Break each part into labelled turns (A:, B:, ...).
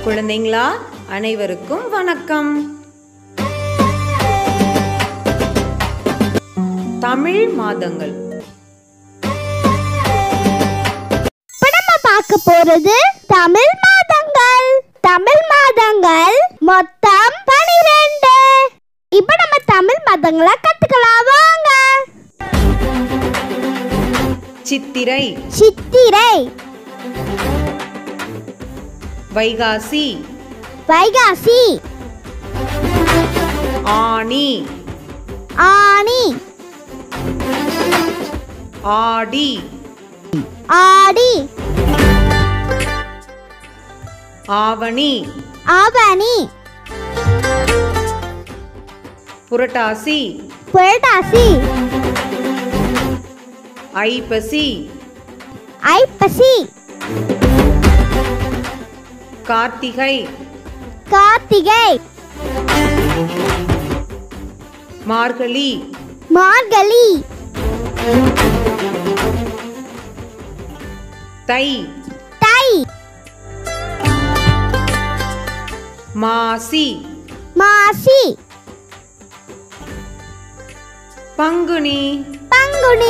A: குழந்தைங்களா அனைவருக்கும் வணக்கம் தமிழ் மாதங்கள்
B: இப்ப நம்ம பார்க்க போறது தமிழ் மாதங்கள் தமிழ் மாதங்கள் மொத்தம் பனிரெண்டு இப்ப நம்ம தமிழ் மாதங்களை கத்துக்கலாம் வாங்க
A: சித்திரை
B: சித்திரை
A: வைகாசி
B: வைகாசி
A: ஆனி
B: ஆனி
A: ஆடி
B: ஆடி
A: ஆவணி
B: ஆவணி
A: புரட்டாசி
B: புரட்டாசி
A: ஐப்பசி
B: ஐப்பசி
A: கார்த்திகை
B: கார்த்திகை
A: மார்கழி
B: மார்கழி
A: தை
B: தை
A: மாசி
B: மாசி
A: பங்குனி
B: பங்குனி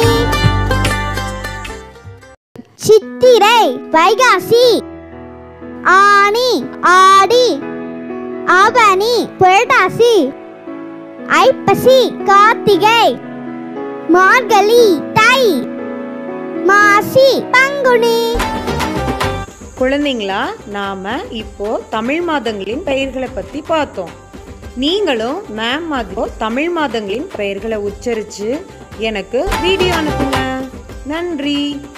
B: சித்திரை வைகாசி ஆனி ஆடி ஆவணி புரட்டாசி ஐப்பசி கார்த்திகை மார்கழி தை மாசி பங்குனி
A: குழந்தைங்களா நாம இப்போ தமிழ் மாதங்களின் பெயர்களை பத்தி பார்த்தோம் நீங்களும் மேம் மாதிரி தமிழ் மாதங்களின் பெயர்களை உச்சரிச்சு எனக்கு வீடியோ அனுப்புங்க நன்றி